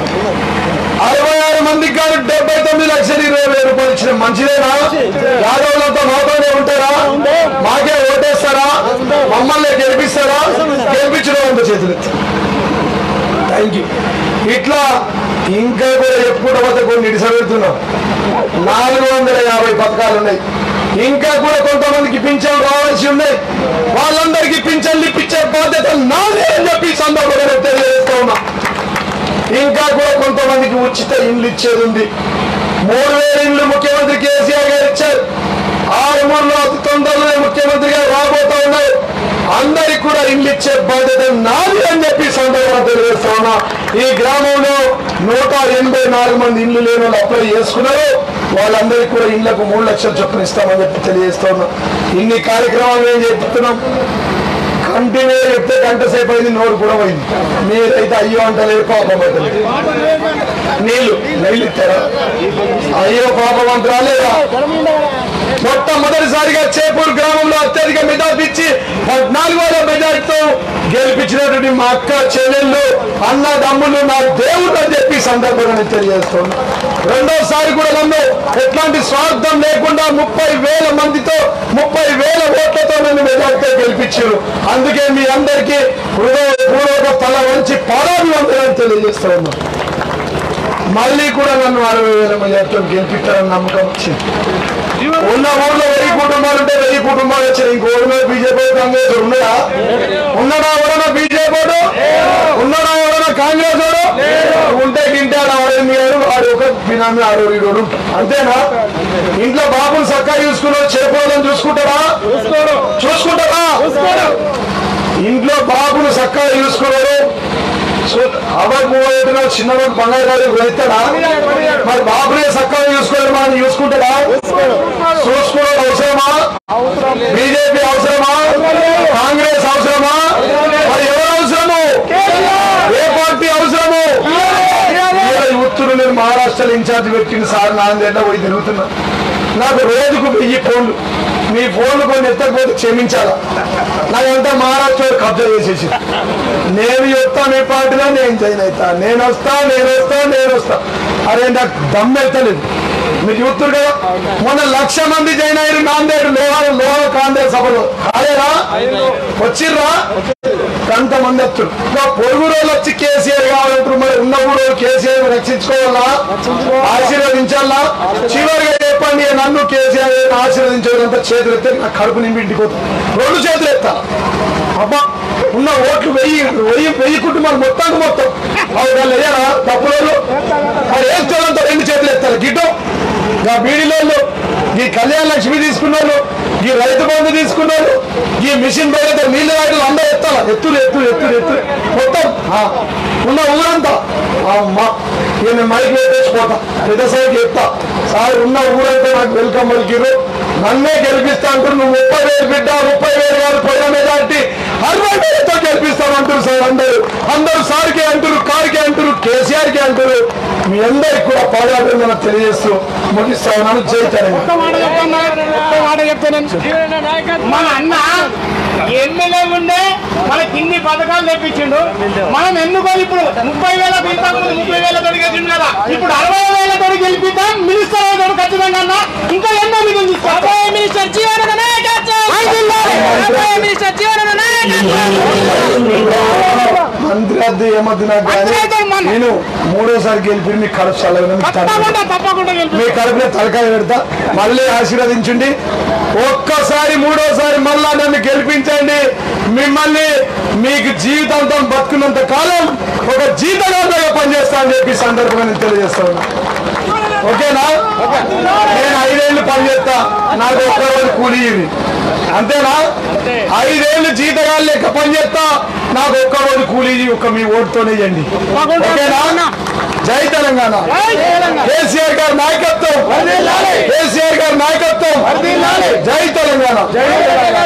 అరవై ఆరు మందికి కాదు డెబ్బై తొమ్మిది లక్షల ఇరవై వేల రూపాయలు ఇచ్చిన మంచిదేనా యాదవులతో మాతోనే ఉంటారా మాకే ఓటేస్తారా మమ్మల్ని గెలిపిస్తారా గెలిపించడం అంత చేతులు థ్యాంక్ యూ ఇట్లా ఇంకా కూడా ఎప్పుడు పోతే కొన్ని ఇడిసబెడుతున్నాం నాలుగు వందల యాభై పథకాలు ఉన్నాయి ఇంకా కూడా కొంతమందికి పింఛన్ రావాల్సి ఉన్నాయి వాళ్ళందరికీ పింఛన్లు ఇప్పించే బాధ్యత నాదే అని చెప్పి ఈ సందర్భంగా నేను తెలియజేస్తా ఉన్నా ఇంకా కూడా కొంతమందికి ఉచిత ఇండ్లు ఇచ్చేది ఉంది మూడు వేల ఇండ్లు ముఖ్యమంత్రి కేసీఆర్ గారు ఇచ్చారు ఆరు మూడులో అతి తొందరలోనే ముఖ్యమంత్రి గారు రాబోతా ఉన్నారు అందరికి కూడా ఇండ్లు ఇచ్చే బాధ్యత నాది అని చెప్పి ఈ సందర్భంగా తెలియజేస్తా ఉన్నా ఈ గ్రామంలో నూట ఎనభై నాలుగు మంది ఇండ్లు లేని వాళ్ళు అప్లై చేసుకున్నారు వాళ్ళందరికీ కూడా ఇండ్లకు మూడు లక్షలు చొప్పున ఇస్తామని చెప్పి తెలియజేస్తా ఉన్నా ఇన్ని కార్యక్రమాలు ఏం చెప్తున్నాం కంటిన్యూ చెప్తే గంట సేపు అయింది నోరు కూడా పోయింది మీరైతే అయ్యో అంటలేదు పాపం అంటలేదు నీళ్లు నీళ్ళు ఇస్తారా అయ్యో పాపం అంటారా లేదా మొట్టమొదటిసారిగా చేపూరు గ్రామంలో అత్యధిక మెజార్టీ ఇచ్చి పద్నాలుగు వేల మెజార్టీతో గెలిపించినటువంటి మా అక్క చెల్లెళ్ళు అన్న తమ్ముళ్ళు నా దేవుడు అని చెప్పి ఈ సందర్భంగా నేను తెలియజేస్తున్నా రెండోసారి కూడా నన్ను ఎట్లాంటి స్వార్థం లేకుండా ముప్పై వేల మందితో ముప్పై వేల ఓట్లతో నన్ను మెజార్టీతో గెలిపించారు అందుకే మీ అందరికీ హృదయపూర్వక తల వంచి పాదాభివందనాలు తెలియజేస్తా ఉన్నాను మళ్ళీ కూడా నన్ను అరవై వేల మెజార్టీతో గెలిపిస్తారని నమ్మకం వచ్చింది ఉన్న ఊర్లో వెయ్యి కుటుంబాలు ఉంటే వెయ్యి కుటుంబాలు వచ్చాయి ఇంకో ఊరిలో బీజేపీ కాంగ్రెస్ ఉన్నాడా ఉన్నాడా ఎవరైనా బీజేపీ ఉన్నాడా ఎవరైనా కాంగ్రెస్ వాడు ఉంటే గింటే ఆడ ఆడేంది గారు వాడు ఒక బినామీ ఆడో ఈడోడు అంతేనా ఇంట్లో బాబుని చక్కగా చూసుకున్నాడు చేపలను చూసుకుంటారా చూసుకుంటారా ఇంట్లో బాబును చక్కగా చూసుకున్నాడు అవ్వకు పోయేట్టుగా చిన్నవాడు బంగారు గారు వెళ్తాడా మరి బాబునే చక్కగా చూసుకోవాలి మనం చూసుకుంటాడా చూసుకోవడం అవసరమా బీజేపీ అవసరమా కాంగ్రెస్ అవసరమా మరి ఎవరు అవసరము ఏ పార్టీ అవసరము ఉత్తరు నేను మహారాష్ట్రలో ఇన్ఛార్జ్ పెట్టిన సార్ నాందేళ్ళ పోయి తిరుగుతున్నా నాకు రోజుకు వెయ్యి ఫోన్లు మీ ఫోన్లు కొన్ని ఎత్తకపోతే క్షమించాలా నాకంతా మహారాష్ట్ర కబ్జా చేసేసి నేను చెప్తా మీ పార్టీలో నేను జాయిన్ అవుతా నేను వస్తా నేను వస్తా నేను వస్తా అరే నాకు దమ్ ఎత్తలేదు మీరు చూస్తారు కదా మొన్న లక్ష మంది జాయిన్ అయ్యారు నాందేడు లోహాల లోహాల కాంగ్రెస్ సభలో కాలేరా వచ్చిర్రా కొంతమంది వస్తారు ఇంకా పొరుగు రోజులు వచ్చి కేసీఆర్ కావాలంటారు మరి ఉన్న కూడా కేసీఆర్ రక్షించుకోవాలా ఆశీర్వదించాలా చివరిగా చెప్పండి నన్ను కేసీఆర్ ఆశీర్వదించేదంతా చేతులు ఎత్తే నా కడుపు నింపి ఇంటికి పోతాను రెండు చేతులు ఎత్తా అబ్బా ఉన్న ఓట్లు వెయ్యి వెయ్యి వెయ్యి కుటుంబాలు మొత్తానికి మొత్తం వాళ్ళు వాళ్ళు వేయరా తప్పులలో వాళ్ళు వేసుకోవాలంతా రెండు చేతులు ఎత్తారు గిట్టం ఆ బీడీలో ఈ కళ్యాణ లక్ష్మి తీసుకున్నారు ఈ రైతు బంధు తీసుకున్నారు ఈ మిషన్ పేరుతో నీళ్ళు వాటిలో అందరూ ఎత్తాల ఎత్తులు ఎత్తులు ఎత్తులు ఎత్తులు మొత్తం ఆ, ఉన్న ఊరంతా అమ్మా నేను మైక్ పెట్టేసిపోతా పెద్ద సైకి చెప్తా సార్ ఉన్న ఊరంతా నాకు వెల్కమ్ పలికిరు నన్నే గెలిపిస్తా అంటారు నువ్వు ముప్పై వేలు బిడ్డ ముప్పై వేలు కాదు పోయిన మెజార్టీ అరవై వేలతో గెలిపిస్తామంటారు సార్ అందరూ అందరూ సార్కి అంటారు కార్కి అంటారు కేసీఆర్ కి అంటారు మీ అందరికి కూడా పాదాభివందన తెలియజేస్తూ ముగిస్తా ఉన్నాను జై తెలంగాణ మన అన్న ఎమ్మెల్యే ఉండే మనకి ఇన్ని పథకాలు తెప్పించిండు మనం ఎన్నుకోని ఇప్పుడు ముప్పై వేల ఇంతకుముందు ముప్పై వేల తోటి గెలిచిండు కదా ఇప్పుడు అరవై వేల తోటి గెలిపిద్దాం మినిస్టర్ అవుతాడు ఖచ్చితంగా అన్న ఇంకా ఎన్నో మిగిలింది తీసుకో. మినిస్టర్ జీవన నాయకత్వం మినిస్టర్ జీవన మంత్రి అద్దె ఏమద్దు నాకు కానీ మంత్రి మన- నేను మూడోసారి గెలిపి మీకు కడుపు చల్లగా తప్పకుండా తప్పకుండా గెలిపి మీ కడుపులో తలకాయ పెడతా మళ్ళీ ఆశీర్వదించండి ఒక్కసారి మూడోసారి మళ్ళా నన్ను గెలిపించండి మిమ్మల్ని మీకు జీవితాంతం బతుకున్నంత కాలం ఒక జీతగారుగా పనిచేస్తా అని చెప్పి ఈ సందర్భంగా నేను తెలియజేస్తా ఉన్నా ఓకేనా నేను ఐదేళ్లు పనిచేస్తా నాకు ఒక్క రోజు కూలీ ఇవి. అంతేనా ఐదేళ్లు జీతగాలు లెక్క పనిచేస్తా నాకు ఒక్క రోజు కూలీ ఇవి, ఒక్క మీ ఓటుతోనే ఇవ్వండి ఓకేనా జై తెలంగాణ కేసీఆర్ గారి నాయకత్వం కేసీఆర్ గారి నాయకత్వం జై తెలంగాణ